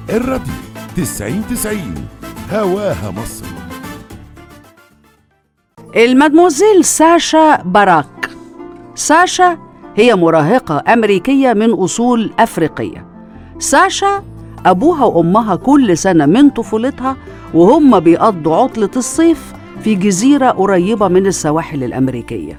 الراديو تسعين تسعين هواها مصر المادموزيل ساشا باراك ساشا هي مراهقة أمريكية من أصول أفريقية ساشا أبوها وأمها كل سنة من طفولتها وهم بيقضوا عطلة الصيف في جزيرة قريبة من السواحل الأمريكية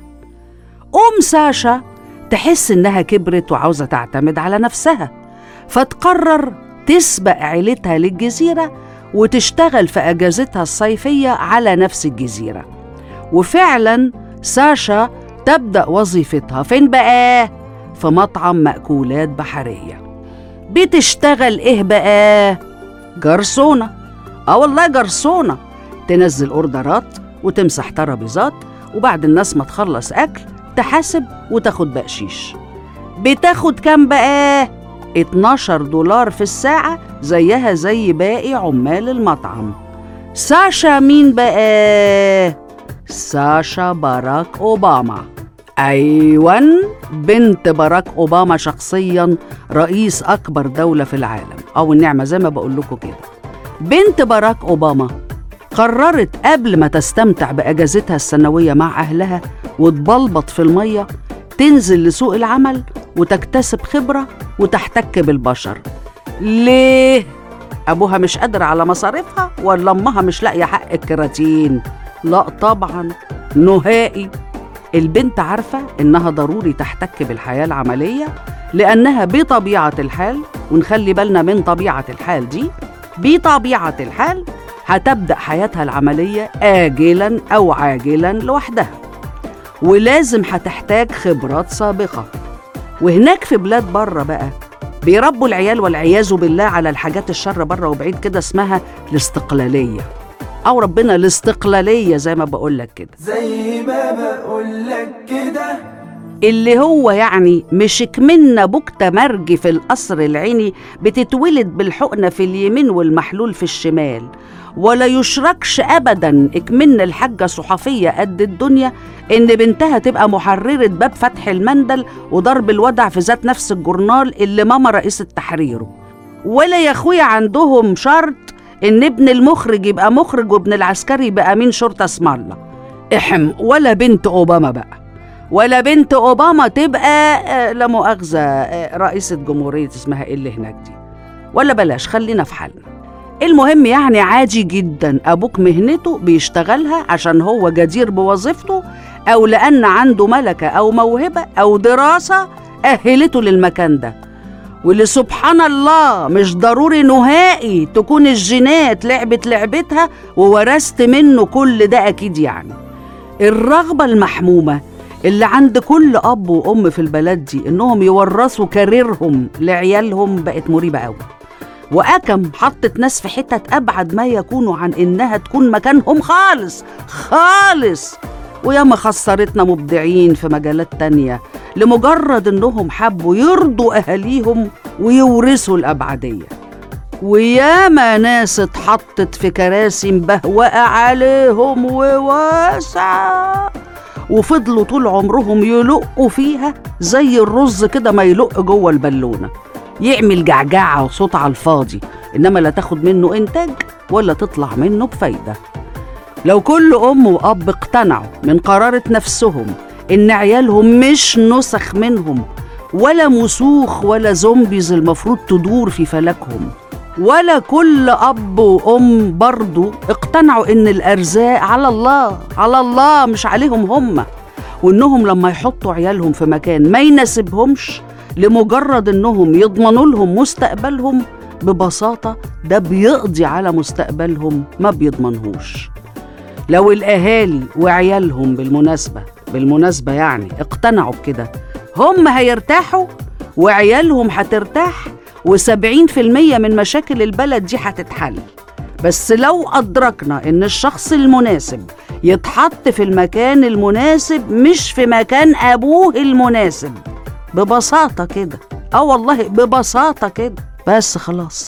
أم ساشا تحس إنها كبرت وعاوزة تعتمد على نفسها فتقرر تسبق عيلتها للجزيرة وتشتغل في أجازتها الصيفية على نفس الجزيرة وفعلا ساشا تبدأ وظيفتها فين بقى؟ في مطعم مأكولات بحرية بتشتغل إيه بقى؟ جرسونة آه والله جرسونة تنزل أوردرات وتمسح ترابيزات وبعد الناس ما تخلص أكل تحاسب وتاخد بقشيش بتاخد كام بقى؟ 12 دولار في الساعة زيها زي باقي عمال المطعم ساشا مين بقى؟ ساشا باراك أوباما أيوان بنت باراك أوباما شخصيا رئيس أكبر دولة في العالم أو النعمة زي ما بقول لكم كده بنت باراك أوباما قررت قبل ما تستمتع بأجازتها السنوية مع أهلها وتبلبط في المية تنزل لسوق العمل وتكتسب خبرة وتحتك بالبشر ليه؟ أبوها مش قادر على مصاريفها ولا أمها مش لاقية حق الكراتين؟ لا طبعا نهائي البنت عارفة إنها ضروري تحتك بالحياة العملية لأنها بطبيعة الحال ونخلي بالنا من طبيعة الحال دي بطبيعة الحال هتبدأ حياتها العملية آجلا أو عاجلا لوحدها ولازم هتحتاج خبرات سابقة وهناك في بلاد بره بقى بيربوا العيال والعياذ بالله على الحاجات الشر بره وبعيد كده اسمها الاستقلالية أو ربنا الاستقلالية زي ما بقولك كده زي ما بقولك كده اللي هو يعني مش كمنا بكتة مرج في القصر العيني بتتولد بالحقنة في اليمين والمحلول في الشمال ولا يشركش أبدا اكمن الحاجة صحفية قد الدنيا إن بنتها تبقى محررة باب فتح المندل وضرب الودع في ذات نفس الجورنال اللي ماما رئيسة تحريره ولا يا أخويا عندهم شرط إن ابن المخرج يبقى مخرج وابن العسكري يبقى أمين شرطة اسم الله احم ولا بنت أوباما بقى ولا بنت اوباما تبقى آه، لا مؤاخذه آه، رئيسه جمهوريه اسمها ايه اللي هناك دي ولا بلاش خلينا في حالنا المهم يعني عادي جدا ابوك مهنته بيشتغلها عشان هو جدير بوظيفته او لان عنده ملكه او موهبه او دراسه اهلته للمكان ده واللي سبحان الله مش ضروري نهائي تكون الجينات لعبت لعبتها وورثت منه كل ده اكيد يعني الرغبه المحمومه اللي عند كل اب وام في البلد دي انهم يورثوا كاريرهم لعيالهم بقت مريبه قوي واكم حطت ناس في حتت ابعد ما يكونوا عن انها تكون مكانهم خالص خالص وياما خسرتنا مبدعين في مجالات تانية لمجرد انهم حبوا يرضوا اهاليهم ويورثوا الابعديه وياما ناس اتحطت في كراسي مبهوقه عليهم وواسعه وفضلوا طول عمرهم يلقوا فيها زي الرز كده ما يلق جوه البالونه يعمل جعجعه وصوت على الفاضي انما لا تاخد منه انتاج ولا تطلع منه بفايده لو كل ام واب اقتنعوا من قرارة نفسهم ان عيالهم مش نسخ منهم ولا مسوخ ولا زومبيز المفروض تدور في فلكهم ولا كل اب وام برضو اقتنعوا ان الارزاق على الله على الله مش عليهم هم وانهم لما يحطوا عيالهم في مكان ما يناسبهمش لمجرد انهم يضمنوا لهم مستقبلهم ببساطه ده بيقضي على مستقبلهم ما بيضمنهوش لو الاهالي وعيالهم بالمناسبه بالمناسبه يعني اقتنعوا بكده هم هيرتاحوا وعيالهم هترتاح وسبعين في المية من مشاكل البلد دي هتتحل بس لو أدركنا إن الشخص المناسب يتحط في المكان المناسب مش في مكان أبوه المناسب ببساطة كده آه والله ببساطة كده بس خلاص